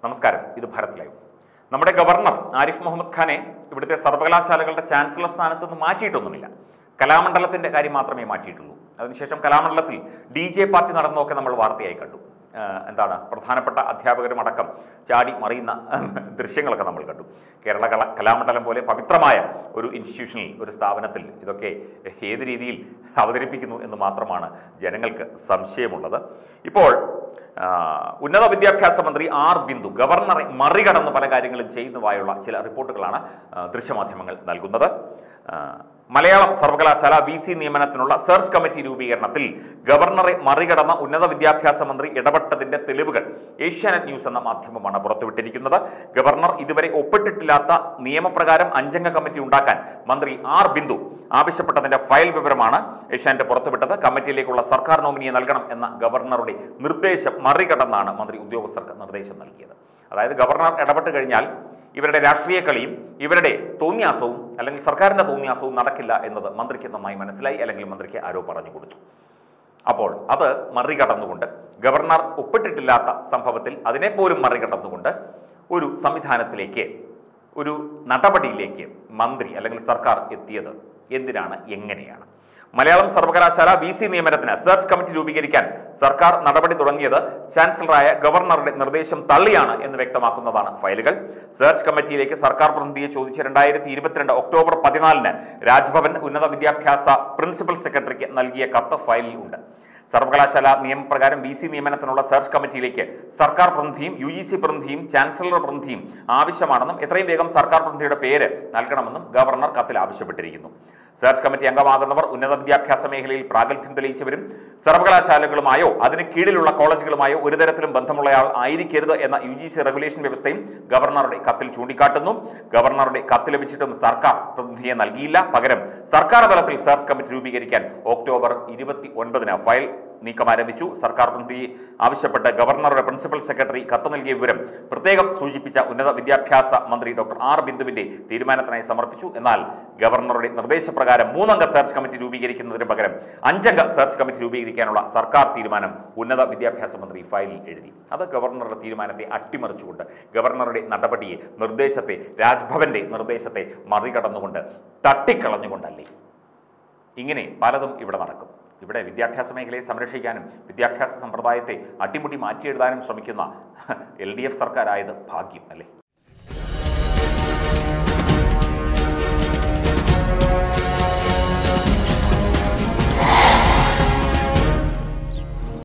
നമസ്കാരം ഇത് ഭാരത് ലൈവ് നമ്മുടെ ഗവർണർ ആരിഫ് മുഹമ്മദ് ഖാനെ ഇവിടുത്തെ സർവകലാശാലകളുടെ ചാൻസലർ സ്ഥാനത്ത് നിന്ന് മാറ്റിയിട്ടൊന്നുമില്ല കലാമണ്ഡലത്തിന്റെ കാര്യം മാത്രമേ മാറ്റിയിട്ടുള്ളൂ അതിനുശേഷം കലാമണ്ഡലത്തിൽ ഡി ജെ പാർട്ടി നടന്നതൊക്കെ നമ്മൾ വാർത്തയായി കണ്ടു ആഹ് എന്താണ് പ്രധാനപ്പെട്ട അധ്യാപകരും അടക്കം ചാടി മറിയുന്ന ദൃശ്യങ്ങളൊക്കെ നമ്മൾ കണ്ടു കേരള കല കലാമണ്ഡലം പോലെ പവിത്രമായ ഒരു ഇൻസ്റ്റിറ്റ്യൂഷനിൽ ഒരു സ്ഥാപനത്തിൽ ഇതൊക്കെ ഏത് രീതിയിൽ അവതരിപ്പിക്കുന്നു എന്ന് മാത്രമാണ് ജനങ്ങൾക്ക് സംശയമുള്ളത് ഇപ്പോൾ ആ, ഉന്നത വിദ്യാഭ്യാസ മന്ത്രി ആർ ബിന്ദു ഗവർണറെ മറികടന്ന് പല കാര്യങ്ങളും ചെയ്യുന്നതായുള്ള ചില റിപ്പോർട്ടുകളാണ് ആ, ദൃശ്യമാധ്യമങ്ങൾ നൽകുന്നത് ആ, മലയാളം സർവകലാശാല വി സി നിയമനത്തിനുള്ള സെർച്ച് കമ്മിറ്റി രൂപീകരണത്തിൽ ഗവർണറെ മറികടന്ന ഉന്നത വിദ്യാഭ്യാസ മന്ത്രി ഇടപെട്ടതിന്റെ തെളിവുകൾ ഏഷ്യാനെറ്റ് ന്യൂസ് എന്ന മാധ്യമമാണ് പുറത്തുവിട്ടിരിക്കുന്നത് ഗവർണർ ഇതുവരെ ഒപ്പിട്ടിട്ടില്ലാത്ത നിയമപ്രകാരം അഞ്ചംഗ കമ്മിറ്റി ഉണ്ടാക്കാൻ മന്ത്രി ആർ ബിന്ദു ആവശ്യപ്പെട്ടതിന്റെ ഫയൽ വിവരമാണ് ഏഷ്യാനെറ്റ് പുറത്തുവിട്ടത് കമ്മിറ്റിയിലേക്കുള്ള സർക്കാർ നോമിനിയെ നൽകണം എന്ന ഗവർണറുടെ നിർദ്ദേശം മറികടന്നാണ് മന്ത്രി ഉദ്യോഗസ്ഥർക്ക് നിർദ്ദേശം നൽകിയത് അതായത് ഗവർണർ ഇടപെട്ട് കഴിഞ്ഞാൽ ഇവരുടെ രാഷ്ട്രീയ കളിയും ഇവരുടെ തോന്നിയാസവും അല്ലെങ്കിൽ സർക്കാരിന്റെ തോന്നിയാസവും നടക്കില്ല എന്നത് മന്ത്രിക്ക് നന്നായി മനസ്സിലായി അല്ലെങ്കിൽ മന്ത്രിക്ക് ആരോ പറഞ്ഞു കൊടുത്തു അപ്പോൾ അത് മറികടന്നുകൊണ്ട് ഗവർണർ ഒപ്പിട്ടിട്ടില്ലാത്ത സംഭവത്തിൽ അതിനെപ്പോലും മറികടന്നുകൊണ്ട് ഒരു സംവിധാനത്തിലേക്ക് ഒരു നടപടിയിലേക്ക് മന്ത്രി അല്ലെങ്കിൽ സർക്കാർ എത്തിയത് എന്തിനാണ് എങ്ങനെയാണ് മലയാളം സർവകലാശാല വി സി നിയമനത്തിന് സെർച്ച് കമ്മിറ്റി രൂപീകരിക്കാൻ സർക്കാർ നടപടി തുടങ്ങിയത് ചാൻസലറായ ഗവർണറുടെ നിർദ്ദേശം തള്ളിയാണ് എന്ന് വ്യക്തമാക്കുന്നതാണ് ഫയലുകൾ സെർച്ച് കമ്മിറ്റിയിലേക്ക് സർക്കാർ പ്രതിനിധിയെ ചോദിച്ച് രണ്ടായിരത്തി ഇരുപത്തിരണ്ട് ഒക്ടോബർ പതിനാലിന് രാജ്ഭവൻ ഉന്നത വിദ്യാഭ്യാസ പ്രിൻസിപ്പൽ സെക്രട്ടറിക്ക് നൽകിയ കത്ത് ഫയലിൽ ഉണ്ട് സർവകലാശാല നിയമപ്രകാരം വി സി നിയമനത്തിനുള്ള സെർച്ച് കമ്മിറ്റിയിലേക്ക് സർക്കാർ പ്രതിനിധിയും യു ജി സി പ്രതിനിധിയും ചാൻസലർ പ്രതിനിധിയും ആവശ്യമാണെന്നും എത്രയും വേഗം സർക്കാർ പ്രതിനിധിയുടെ പേര് നൽകണമെന്നും ഗവർണർ കത്തിൽ ആവശ്യപ്പെട്ടിരിക്കുന്നു സെർച്ച് കമ്മിറ്റി അംഗമാകുന്നവർ ഉന്നത വിദ്യാഭ്യാസ മേഖലയിൽ പ്രാഗൽഭ്യം തെളിയിച്ചവരും സർവകലാശാലകളുമായോ അതിന് കീഴിലുള്ള കോളേജുകളുമായോ ഒരു തരത്തിലും ബന്ധമുള്ളയാൾ ആയിരിക്കരുത് എന്ന യു ജി സി റെഗുലേഷൻ വ്യവസ്ഥയും ഗവർണറുടെ കത്തിൽ ചൂണ്ടിക്കാട്ടുന്നു ഗവർണറുടെ കത്ത് ലഭിച്ചിട്ടും സർക്കാർ പ്രതിനിധിയെ നൽകിയില്ല പകരം സർക്കാർ തലത്തിൽ സെർച്ച് കമ്മിറ്റി രൂപീകരിക്കാൻ ഒക്ടോബർ ഇരുപത്തി ഒൻപതിന് ഫയൽ നീക്കം ആരംഭിച്ചു സർക്കാർ പ്രതിനിധി ആവശ്യപ്പെട്ട് ഗവർണറുടെ പ്രിൻസിപ്പൽ സെക്രട്ടറി കത്ത് നൽകിയ വിവരം പ്രത്യേകം സൂചിപ്പിച്ച ഉന്നത വിദ്യാഭ്യാസ മന്ത്രി ഡോക്ടർ ആർ ബിന്ദുവിന്റെ തീരുമാനത്തിനായി സമർപ്പിച്ചു എന്നാൽ ഗവർണറുടെ നിർദ്ദേശപ്രകാരം മൂന്നംഗ സെർച്ച് കമ്മിറ്റി രൂപീകരിക്കുന്നതിന് പകരം അഞ്ചംഗ സെർച്ച് കമ്മിറ്റി രൂപീകരിക്കാനുള്ള സർക്കാർ തീരുമാനം ഉന്നത വിദ്യാഭ്യാസ മന്ത്രി ഫയലിൽ എഴുതി അത് ഗവർണറുടെ തീരുമാനത്തെ അട്ടിമറിച്ചുകൊണ്ട് ഗവർണറുടെ നടപടിയെ നിർദ്ദേശത്തെ രാജ്ഭവന്റെ നിർദ്ദേശത്തെ മറികടന്നുകൊണ്ട് തട്ടിക്കളഞ്ഞുകൊണ്ടല്ലേ ഇങ്ങനെ പലതും ഇവിടെ നടക്കും ഇവിടെ വിദ്യാഭ്യാസ മേഖലയെ സംരക്ഷിക്കാനും വിദ്യാഭ്യാസ സമ്പ്രദായത്തെ അട്ടിമുട്ടി മാറ്റിയെഴുതാനും ശ്രമിക്കുന്ന എൽ ഡി എഫ് സർക്കാരായത് ഭാഗ്യം അല്ലേ